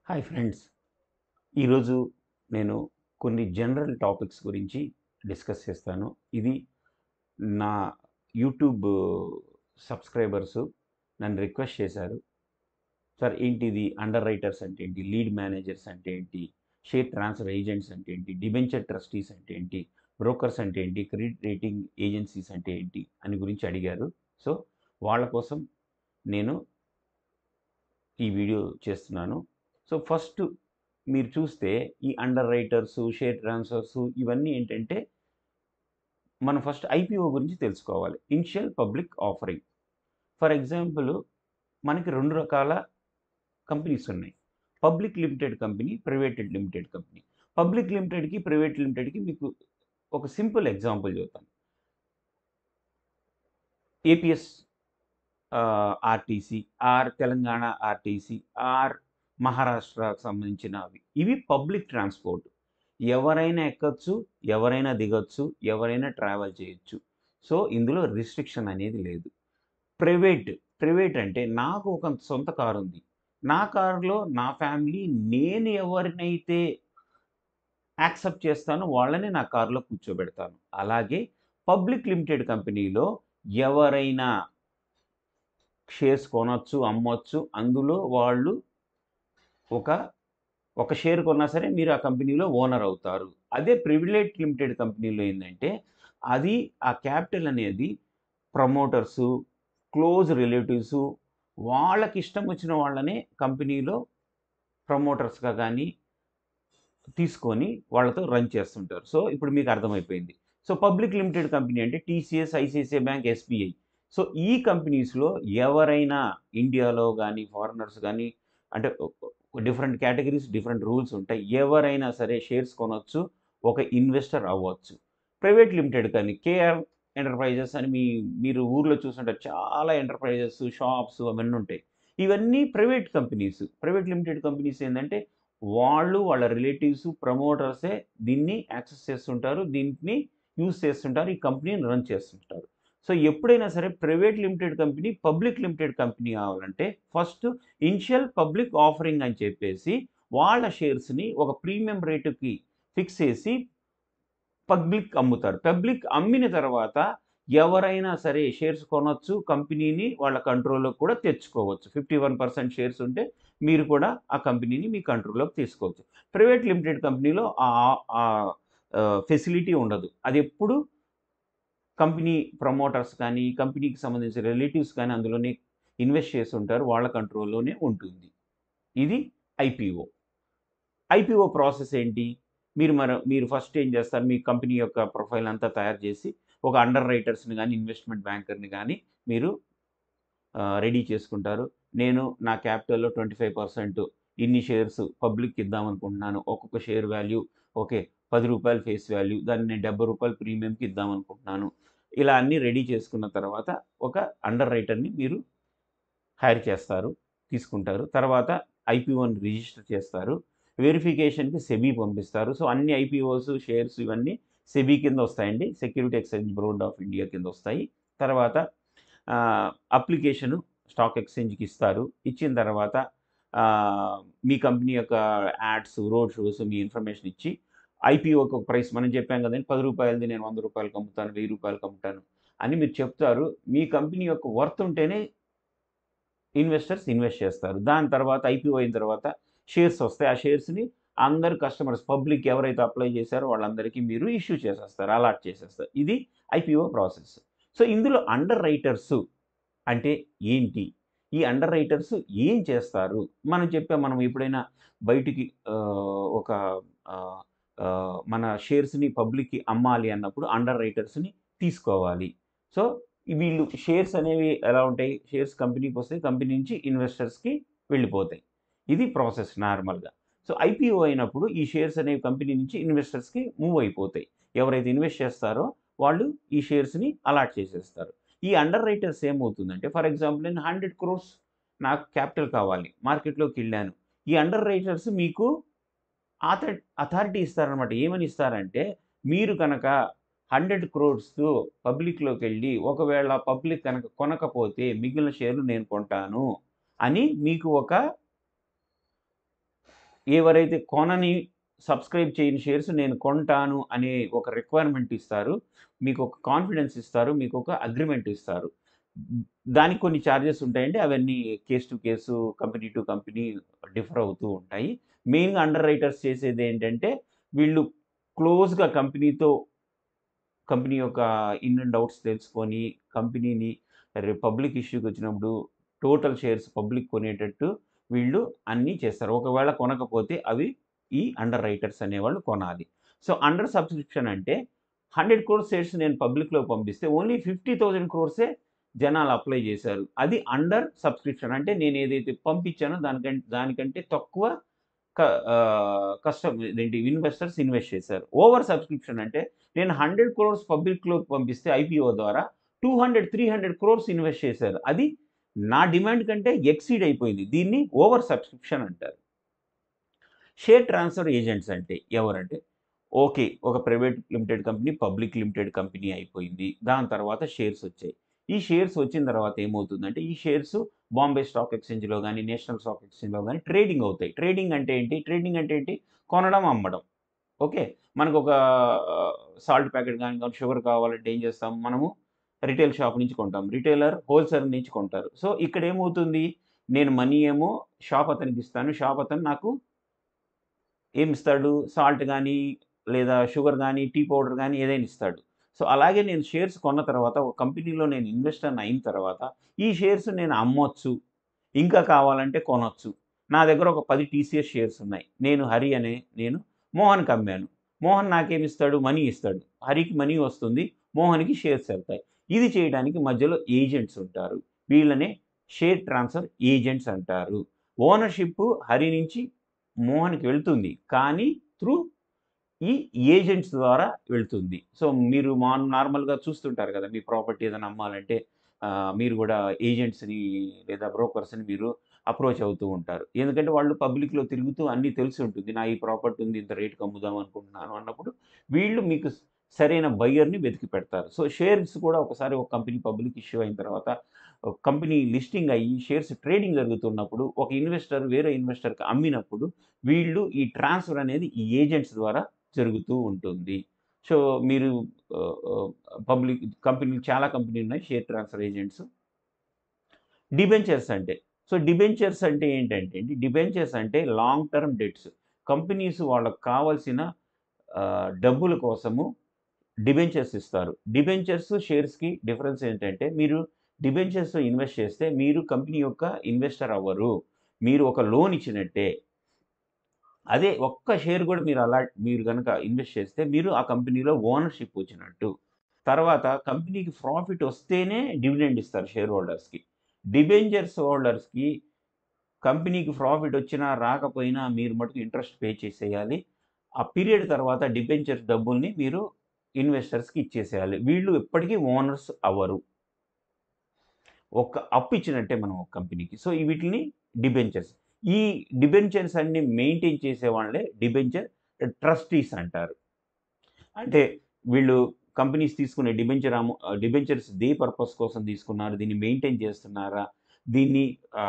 hi friends ఈరోజు నేను కొన్ని జనరల్ టాపిక్స్ గురించి డిస్కస్ చేస్తాను ఇది నా యూట్యూబ్ సబ్స్క్రైబర్స్ నన్ను రిక్వెస్ట్ చేశారు సార్ ఏంటిది అండర్ రైటర్స్ అంటే ఏంటి లీడ్ మేనేజర్స్ అంటే ఏంటి షేర్ ట్రాన్స్ఫర్ ఏజెంట్స్ అంటే ఏంటి డిబెంచర్ ట్రస్టీస్ అంటే ఏంటి బ్రోకర్స్ అంటే ఏంటి క్రెడిట్ రేటింగ్ ఏజెన్సీస్ అంటే ఏంటి అని గురించి అడిగారు సో వాళ్ళ కోసం నేను ఈ వీడియో చేస్తున్నాను సో ఫస్ట్ మీరు చూస్తే ఈ అండర్ రైటర్స్ షేర్ ట్రాన్స్ఫర్స్ ఇవన్నీ ఏంటంటే మనం ఫస్ట్ ఐపీఓ గురించి తెలుసుకోవాలి initial public offering for example మనకి రెండు రకాల కంపెనీస్ ఉన్నాయి public limited company private limited company public లిమిటెడ్కి ప్రైవేట్ లిమిటెడ్కి మీకు ఒక సింపుల్ ఎగ్జాంపుల్ చెప్తాను APS RTC or Telangana RTC or మహారాష్ట్రకు సంబంధించినవి ఇవి పబ్లిక్ ట్రాన్స్పోర్ట్ ఎవరైనా ఎక్కచ్చు ఎవరైనా దిగొచ్చు ఎవరైనా ట్రావెల్ చేయొచ్చు సో ఇందులో రిస్ట్రిక్షన్ అనేది లేదు ప్రైవేట్ ప్రైవేట్ అంటే నాకు ఒక సొంత కారు ఉంది నా కారులో నా ఫ్యామిలీ నేను ఎవరినైతే యాక్సెప్ట్ చేస్తానో వాళ్ళని నా కారులో కూర్చోబెడతాను అలాగే పబ్లిక్ లిమిటెడ్ కంపెనీలో ఎవరైనా షేర్స్ కొనొచ్చు అమ్మొచ్చు అందులో వాళ్ళు ఒక ఒక షేర్ కొన్నా సరే మీరు ఆ కంపెనీలో ఓనర్ అవుతారు అదే ప్రివిలేజ్ లిమిటెడ్ కంపెనీలో ఏంటంటే అది ఆ క్యాపిటల్ అనేది ప్రమోటర్సు క్లోజ్ రిలేటివ్స్ వాళ్ళకి ఇష్టం వచ్చిన వాళ్ళనే కంపెనీలో ప్రమోటర్స్గా కానీ తీసుకొని వాళ్ళతో రన్ చేస్తుంటారు సో ఇప్పుడు మీకు అర్థమైపోయింది సో పబ్లిక్ లిమిటెడ్ కంపెనీ అంటే TCS ICICI bank SBI so ఈ కంపెనీస్లో ఎవరైనా ఇండియాలో కానీ ఫారినర్స్ కానీ అంటే డిఫరెంట్ కేటగిరీస్ డిఫరెంట్ రూల్స్ ఉంటాయి ఎవరైనా సరే షేర్స్ కొనవచ్చు ఒక ఇన్వెస్టర్ అవ్వచ్చు ప్రైవేట్ లిమిటెడ్ కానీ కేఆర్ ఎంటర్ప్రైజెస్ అని మీ మీరు ఊర్లో చూస్తుంటారు చాలా ఎంటర్ప్రైజెస్ షాప్స్ అవన్నీ ఉంటాయి ఇవన్నీ private companies private limited companies ఏంటంటే వాళ్ళు వాళ్ళ రిలేటివ్స్ ప్రమోటర్సే దీన్ని యాక్సెస్ చేస్తుంటారు దీన్ని యూజ్ చేస్తుంటారు ఈ కంపెనీని రన్ చేస్తుంటారు సో ఎప్పుడైనా సరే private limited company public limited company కావాలంటే ఫస్ట్ ఇనిషియల్ పబ్లిక్ ఆఫరింగ్ అని చెప్పేసి వాళ్ళ షేర్స్ని ఒక ప్రీమియం రేటుకి ఫిక్స్ చేసి పబ్లిక్ అమ్ముతారు పబ్లిక్ అమ్మిన తర్వాత ఎవరైనా సరే షేర్స్ కొనవచ్చు కంపెనీని వాళ్ళ కంట్రోల్లోకి కూడా తెచ్చుకోవచ్చు ఫిఫ్టీ వన్ పర్సెంట్ షేర్స్ ఉంటే మీరు కూడా ఆ కంపెనీని మీ కంట్రోల్లోకి తీసుకోవచ్చు ప్రైవేట్ లిమిటెడ్ కంపెనీలో ఆ ఫెసిలిటీ ఉండదు అది ఎప్పుడు కంపెనీ ప్రమోటర్స్ కానీ కంపెనీకి సంబంధించిన రిలేటివ్స్ కానీ అందులోనే ఇన్వెస్ట్ చేసి ఉంటారు వాళ్ళ కంట్రోల్లోనే ఉంటుంది ఇది ఐపీఓ ఐపీఓ ప్రాసెస్ ఏంటి మీరు మరి మీరు ఫస్ట్ ఏం చేస్తారు మీ కంపెనీ యొక్క ప్రొఫైల్ అంతా తయారు చేసి ఒక అండర్ రైటర్స్ని కానీ ఇన్వెస్ట్మెంట్ బ్యాంకర్ని కానీ మీరు రెడీ చేసుకుంటారు నేను నా క్యాపిటల్లో ట్వంటీ ఫైవ్ పర్సెంట్ ఇన్ని షేర్స్ పబ్లిక్ ఇద్దామనుకుంటున్నాను ఒక్కొక్క షేర్ వాల్యూ ఓకే పది రూపాయలు ఫేస్ వాల్యూ దాన్ని నేను డెబ్బై రూపాయలు ప్రీమియంకి ఇద్దామనుకుంటున్నాను ఇలా అన్నీ రెడీ చేసుకున్న తర్వాత ఒక అండర్ రైటర్ని మీరు హైర్ చేస్తారు తీసుకుంటారు తర్వాత ఐపీఓని రిజిస్టర్ చేస్తారు వెరిఫికేషన్కి సెబీ పంపిస్తారు సో అన్ని ఐపీఓస్ షేర్స్ ఇవన్నీ సెబీ కింద వస్తాయండి security exchange board of India కింద వస్తాయి తర్వాత అప్లికేషను స్టాక్ ఎక్స్చేంజ్కి ఇస్తారు ఇచ్చిన తర్వాత మీ కంపెనీ యొక్క యాడ్స్ రోడ్ షోస్ మీ ఇన్ఫర్మేషన్ ఇచ్చి ఐపీఓ ఒక ప్రైస్ మనం చెప్పాం కదండి పది రూపాయలది నేను వంద రూపాయలకి అమ్ముతాను వెయ్యి రూపాయలకి అమ్ముతాను అని మీరు చెప్తారు మీ కంపెనీ యొక్క వర్త్ ఉంటేనే ఇన్వెస్టర్స్ ఇన్వెస్ట్ చేస్తారు దాని తర్వాత ఐపీఓ అయిన తర్వాత షేర్స్ వస్తాయి ఆ షేర్స్ని అందరు కస్టమర్స్ పబ్లిక్ ఎవరైతే అప్లై చేశారో వాళ్ళందరికీ మీరు ఇష్యూ చేసేస్తారు అలాట్ చేసేస్తారు ఇది ఐపీఓ ప్రాసెస్ సో ఇందులో అండర్ రైటర్స్ అంటే ఏంటి ఈ అండర్ రైటర్స్ ఏం చేస్తారు మనం చెప్పే మనం ఎప్పుడైనా బయటికి ఒక మన షేర్స్ని పబ్లిక్కి అమ్మాలి అన్నప్పుడు అండర్ రైటర్స్ని తీసుకోవాలి సో వీళ్ళు షేర్స్ అనేవి ఎలా ఉంటాయి షేర్స్ కంపెనీకి వస్తే కంపెనీ నుంచి ఇన్వెస్టర్స్కి వెళ్ళిపోతాయి ఇది ప్రాసెస్ నార్మల్గా సో ఐపీఓ అయినప్పుడు ఈ షేర్స్ అనేవి కంపెనీ నుంచి ఇన్వెస్టర్స్కి మూవ్ అయిపోతాయి ఎవరైతే ఇన్వెస్ట్ చేస్తారో వాళ్ళు ఈ షేర్స్ని అలాట్ చేసేస్తారు ఈ అండర్ రైటర్స్ ఏమవుతుందంటే ఫర్ ఎగ్జాంపుల్ నేను హండ్రెడ్ క్రోర్స్ నాకు క్యాపిటల్ కావాలి మార్కెట్లోకి వెళ్ళాను ఈ అండర్ రైటర్స్ మీకు అథ అథారిటీ ఇస్తారనమాట ఏమని ఇస్తారంటే మీరు కనుక హండ్రెడ్ క్రోర్స్తో పబ్లిక్లోకి వెళ్ళి ఒకవేళ పబ్లిక్ కనుక కొనకపోతే మిగిలిన షేర్లు నేను కొంటాను అని మీకు ఒక ఎవరైతే కొనని సబ్స్క్రైబ్ చేయని షేర్స్ నేను కొంటాను అనే ఒక రిక్వైర్మెంట్ ఇస్తారు మీకు ఒక కాన్ఫిడెన్స్ ఇస్తారు మీకు ఒక అగ్రిమెంట్ ఇస్తారు దానికి కొన్ని ఛార్జెస్ ఉంటాయండి అవన్నీ case to case company to company differ అవుతూ ఉంటాయి మెయిన్గా అండర్ రైటర్స్ చేసేది ఏంటంటే వీళ్ళు క్లోజ్గా కంపెనీతో కంపెనీ యొక్క ఇన్ అండ్ అవుట్స్ తెలుసుకొని కంపెనీని పబ్లిక్ ఇష్యూకి వచ్చినప్పుడు టోటల్ షేర్స్ పబ్లిక్ కొనేటట్టు వీళ్ళు అన్నీ చేస్తారు ఒకవేళ కొనకపోతే అవి ఈ అండర్ రైటర్స్ అనేవాళ్ళు కొనాలి సో అండర్ సబ్స్క్రిప్షన్ అంటే హండ్రెడ్ క్రోర్స్ షేర్స్ నేను పబ్లిక్లో పంపిస్తే ఓన్లీ ఫిఫ్టీ థౌజండ్ క్రోర్సే జనాలు అప్లై చేశారు అది అండర్ సబ్స్క్రిప్షన్ అంటే నేను ఏదైతే పంపించానో దానికంటే దానికంటే తక్కువ కస్టమ్ ఏంటి ఇన్వెస్టర్స్ ఇన్వెస్ట్ చేశారు ఓవర్ సబ్స్క్రిప్షన్ అంటే నేను హండ్రెడ్ క్రోర్స్ పబ్లిక్లోకి పంపిస్తే ఐపీఓ ద్వారా two hundred three hundred crores invest చేశారు అది నా డిమాండ్ కంటే ఎక్సీడ్ అయిపోయింది దీన్ని ఓవర్ సబ్స్క్రిప్షన్ అంటారు షేర్ ట్రాన్స్ఫర్ ఏజెంట్స్ అంటే ఎవరంటే ఓకే ఒక private limited company public limited company అయిపోయింది దాని తర్వాత షేర్స్ వచ్చాయి ఈ షేర్స్ వచ్చిన తర్వాత ఏమవుతుందంటే ఈ షేర్స్ బాంబే స్టాక్ ఎక్స్చేంజ్లో కానీ నేషనల్ స్టాక్ ఎక్స్చేంజ్లో కానీ ట్రేడింగ్ అవుతాయి ట్రేడింగ్ అంటే ఏంటి ట్రేడింగ్ అంటే ఏంటి కొనడం అమ్మడం ఓకే మనకు ఒక సాల్ట్ ప్యాకెట్ కానీ షుగర్ కావాలంటే ఏం చేస్తాం మనము రిటైల్ షాప్ నుంచి కొంటాం రిటైలర్ హోల్సేల్ నుంచి కొంటారు సో ఇక్కడ ఏమవుతుంది నేను మనీ ఏమో షాప్ అతనికి ఇస్తాను షాప్ అతను నాకు ఏమి ఇస్తాడు సాల్ట్ కానీ లేదా షుగర్ కానీ టీ పౌడర్ కానీ ఏదైనా ఇస్తాడు సో అలాగే నేను షేర్స్ కొన్న తర్వాత ఒక కంపెనీలో నేను ఇన్వెస్టర్ అయిన తర్వాత ఈ షేర్స్ నేను అమ్మొచ్చు ఇంకా కావాలంటే కొనొచ్చు నా దగ్గర ఒక పది టీసీఎస్ షేర్స్ ఉన్నాయి నేను హరి అనే నేను మోహన్కి అమ్మాను మోహన్ నాకేమి ఇస్తాడు మనీ ఇస్తాడు హరికి మనీ వస్తుంది మోహన్కి షేర్స్ వెళ్తాయి ఇది చేయడానికి మధ్యలో ఏజెంట్స్ ఉంటారు వీళ్ళనే షేర్ ట్రాన్స్ఫర్ ఏజెంట్స్ అంటారు ఓనర్షిప్ హరి నుంచి మోహన్కి వెళ్తుంది కానీ త్రూ ఈ ఏజెంట్స్ ద్వారా వెళ్తుంది సో మీరు మా నార్మల్గా చూస్తుంటారు కదా మీ ప్రాపర్టీ ఏదైనా అమ్మాలంటే ఆ, మీరు కూడా ఏజెంట్స్ని లేదా బ్రోకర్స్ని మీరు అప్రోచ్ అవుతూ ఉంటారు ఎందుకంటే వాళ్ళు పబ్లిక్లో తిరుగుతూ అన్నీ తెలిసి ఉంటుంది నా ఈ ప్రాపర్టీ ఉంది ఇంత రేటుకి అమ్ముదాం అనుకుంటున్నాను అన్నప్పుడు వీళ్ళు మీకు సరైన బయ్యర్ని వెతికి పెడతారు సో షేర్స్ కూడా ఒకసారి ఒక కంపెనీ పబ్లిక్ ఇష్యూ అయిన తర్వాత ఒక కంపెనీ లిస్టింగ్ అయ్యి షేర్స్ ట్రేడింగ్ జరుగుతున్నప్పుడు ఒక ఇన్వెస్టర్ వేరే ఇన్వెస్టర్కి అమ్మినప్పుడు వీళ్ళు ఈ ట్రాన్స్ఫర్ అనేది ఈ ఏజెంట్స్ ద్వారా జరుగుతూ ఉంటుంది సో మీరు పబ్లిక్ కంపెనీలు చాలా కంపెనీలు ఉన్నాయి షేర్ ట్రాన్స్ఫర్ ఏజెంట్స్ డిబెంచర్స్ అంటే సో డిబెంచర్స్ అంటే ఏంటంటే అండి డిబెంచర్స్ అంటే లాంగ్ టర్మ్ డెట్స్ కంపెనీస్ వాళ్ళకి కావాల్సిన ఆ, డబ్బుల కోసము డిబెంచర్స్ ఇస్తారు డిబెంచర్స్ షేర్స్కి డిఫరెన్స్ ఏంటంటే మీరు డిబెంచర్స్ ఇన్వెస్ట్ చేస్తే మీరు కంపెనీ యొక్క ఇన్వెస్టర్ అవ్వరు మీరు ఒక లోన్ ఇచ్చినట్టే అదే ఒక్క షేర్ కూడా మీరు అలా మీరు కనుక ఇన్వెస్ట్ చేస్తే మీరు ఆ కంపెనీలో ఓనర్షిప్ వచ్చినట్టు తర్వాత కంపెనీకి ప్రాఫిట్ వస్తేనే డివిడెండ్ ఇస్తారు షేర్ హోల్డర్స్కి డిబెంచర్స్ హోల్డర్స్కి కంపెనీకి ప్రాఫిట్ వచ్చినా రాకపోయినా మీరు మటుకు ఇంట్రెస్ట్ పే చేసేయాలి ఆ పీరియడ్ తర్వాత డిబెంచర్స్ డబ్బుల్ని మీరు ఇన్వెస్టర్స్కి ఇచ్చేసేయాలి వీళ్ళు ఎప్పటికీ ఓనర్స్ అవ్వరు ఒక అప్పు ఇచ్చినట్టే మనం ఒక కంపెనీకి సో ఈ వీటిని డిబెంచర్స్ ఈ డిబెంచర్స్ అన్ని మెయింటైన్ చేసే వాళ్ళే డిబెంచర్ ట్రస్టీస్ అంటారు అంటే వీళ్ళు కంపెనీస్ తీసుకునే డిబెంచర్ అము డిబెంచర్స్ దే పర్పస్ కోసం తీసుకున్నారు దీన్ని మెయింటైన్ చేస్తున్నారా దీన్ని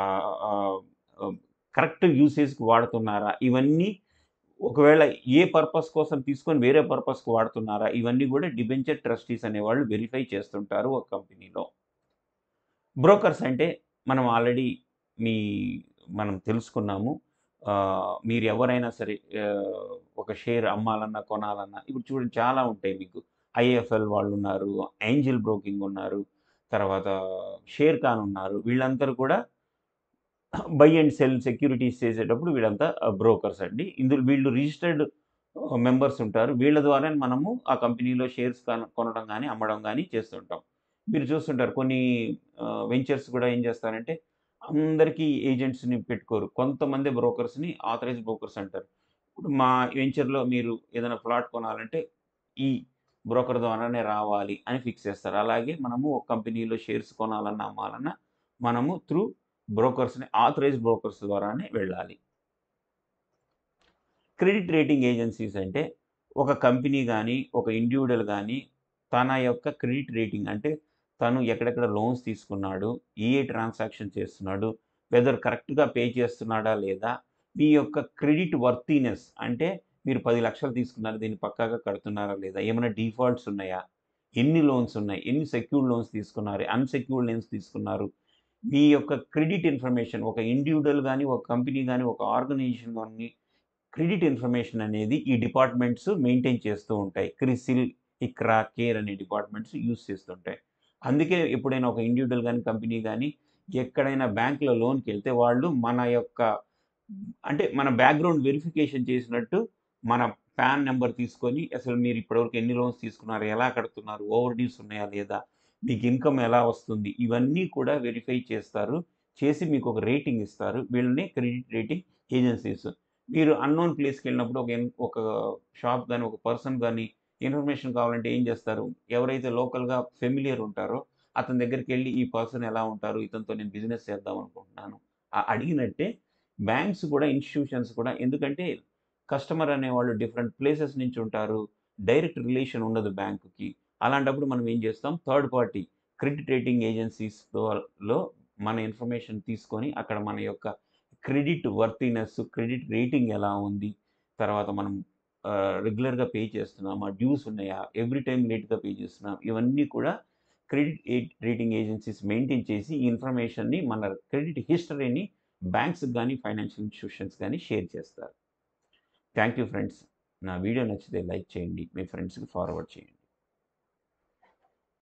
కరెక్ట్ యూసేజ్కి వాడుతున్నారా ఇవన్నీ ఒకవేళ ఏ పర్పస్ కోసం తీసుకొని వేరే పర్పస్కి వాడుతున్నారా ఇవన్నీ కూడా డిబెంచర్ ట్రస్టీస్ అనేవాళ్ళు వెరిఫై చేస్తుంటారు ఒక కంపెనీలో బ్రోకర్స్ అంటే మనం ఆల్రెడీ మీ మనం తెలుసుకున్నాము ఆ, మీరు ఎవరైనా సరే ఆ, ఒక షేర్ అమ్మాలన్నా కొనాలన్నా ఇప్పుడు చూడండి చాలా ఉంటాయి మీకు ఐఎఫ్ఎల్ వాళ్ళు ఉన్నారు ఏంజిల్ బ్రోకింగ్ ఉన్నారు తర్వాత షేర్ ఖాన్ ఉన్నారు వీళ్ళందరూ కూడా బై అండ్ సెల్ సెక్యూరిటీస్ చేసేటప్పుడు వీళ్ళంతా బ్రోకర్స్ అండి ఇందులో వీళ్ళు రిజిస్టర్డ్ మెంబర్స్ ఉంటారు వీళ్ళ ద్వారా మనము ఆ కంపెనీలో షేర్స్ కొనడం కానీ అమ్మడం కానీ చేస్తుంటాం మీరు చూస్తుంటారు కొన్ని వెంచర్స్ కూడా ఏం చేస్తారంటే అందరికీ ఏజెంట్స్ని పెట్టుకోరు కొంతమంది బ్రోకర్స్ని ఆథరైజ్ బ్రోకర్స్ అంటారు ఇప్పుడు మా వెంచర్లో మీరు ఏదైనా ప్లాట్ కొనాలంటే ఈ బ్రోకర్ ద్వారానే రావాలి అని ఫిక్స్ చేస్తారు అలాగే మనము ఒక కంపెనీలో షేర్స్ కొనాలన్నా అమ్మాలన్నా మనము త్రూ బ్రోకర్స్ని ఆథరైజ్ బ్రోకర్స్ ద్వారానే వెళ్ళాలి క్రెడిట్ రేటింగ్ ఏజెన్సీస్ అంటే ఒక కంపెనీ కానీ ఒక ఇండివిజువల్ కానీ తన యొక్క క్రెడిట్ రేటింగ్ అంటే తను ఎక్కడెక్కడ లోన్స్ తీసుకున్నాడు ఏ ఏ ట్రాన్సాక్షన్ చేస్తున్నాడు వెదర్ కరెక్ట్గా పే చేస్తున్నాడా లేదా మీ యొక్క క్రెడిట్ వర్తీనెస్ అంటే మీరు పది లక్షలు తీసుకున్నారు దీన్ని పక్కాగా కడుతున్నారా లేదా ఏమైనా డిఫాల్ట్స్ ఉన్నాయా ఎన్ని లోన్స్ ఉన్నాయి ఎన్ని సెక్యూర్డ్ లోన్స్ తీసుకున్నారు అన్సెక్యూర్డ్ లోన్స్ తీసుకున్నారు మీ యొక్క క్రెడిట్ ఇన్ఫర్మేషన్ ఒక ఇండివిజువల్ కానీ ఒక కంపెనీ కానీ ఒక ఆర్గనైజేషన్ కానీ క్రెడిట్ ఇన్ఫర్మేషన్ అనేది ఈ డిపార్ట్మెంట్స్ మెయింటైన్ చేస్తూ ఉంటాయి క్రిసిల్ ఇక్రా కేర్ అనే డిపార్ట్మెంట్స్ యూస్ చేస్తుంటాయి అందుకే ఎప్పుడైనా ఒక ఇండివిజువల్ కానీ కంపెనీ కానీ ఎక్కడైనా బ్యాంకులో లోన్కి వెళ్తే వాళ్ళు మన యొక్క అంటే మన బ్యాక్గ్రౌండ్ వెరిఫికేషన్ చేసినట్టు మన పాన్ నెంబర్ తీసుకొని అసలు మీరు ఇప్పటివరకు ఎన్ని లోన్స్ తీసుకున్నారు ఎలా కడుతున్నారు ఓవర్ డ్యూస్ ఉన్నాయా లేదా మీకు ఇన్కమ్ ఎలా వస్తుంది ఇవన్నీ కూడా వెరిఫై చేస్తారు చేసి మీకు ఒక రేటింగ్ ఇస్తారు వీళ్ళని క్రెడిట్ రేటింగ్ ఏజెన్సీస్ మీరు అన్నోన్ ప్లేస్కి వెళ్ళినప్పుడు ఒక ఒక షాప్ కానీ ఒక పర్సన్ కానీ ఇన్ఫర్మేషన్ కావాలంటే ఏం చేస్తారు ఎవరైతే లోకల్గా ఫెమిలియర్ ఉంటారో అతని దగ్గరికి వెళ్ళి ఈ పర్సన్ ఎలా ఉంటారు ఇతనితో నేను బిజినెస్ చేద్దాం అనుకుంటున్నాను ఆ అడిగినట్టే బ్యాంక్స్ కూడా ఇన్స్టిట్యూషన్స్ కూడా ఎందుకంటే కస్టమర్ అనేవాళ్ళు డిఫరెంట్ ప్లేసెస్ నుంచి ఉంటారు డైరెక్ట్ రిలేషన్ ఉండదు బ్యాంకుకి అలాంటప్పుడు మనం ఏం చేస్తాం థర్డ్ పార్టీ క్రెడిట్ రేటింగ్ ఏజెన్సీస్లో మన ఇన్ఫర్మేషన్ తీసుకొని అక్కడ మన యొక్క క్రెడిట్ వర్తీనెస్ క్రెడిట్ రేటింగ్ ఎలా ఉంది తర్వాత మనం రెగ్యులర్గా పే చేస్తున్నామా డ్యూస్ ఉన్నాయా ఎవ్రీ టైం లేట్గా పే చేస్తున్నాం ఇవన్నీ కూడా క్రెడిట్ రేటింగ్ ఏజెన్సీస్ మెయింటైన్ చేసి ఈ ఇన్ఫర్మేషన్ని మన క్రెడిట్ హిస్టరీని బ్యాంక్స్కి కానీ ఫైనాన్షియల్ ఇన్స్టిట్యూషన్స్ కానీ షేర్ చేస్తారు థ్యాంక్ యూ ఫ్రెండ్స్ నా వీడియో నచ్చితే లైక్ చేయండి మీ ఫ్రెండ్స్కి ఫార్వర్డ్ చేయండి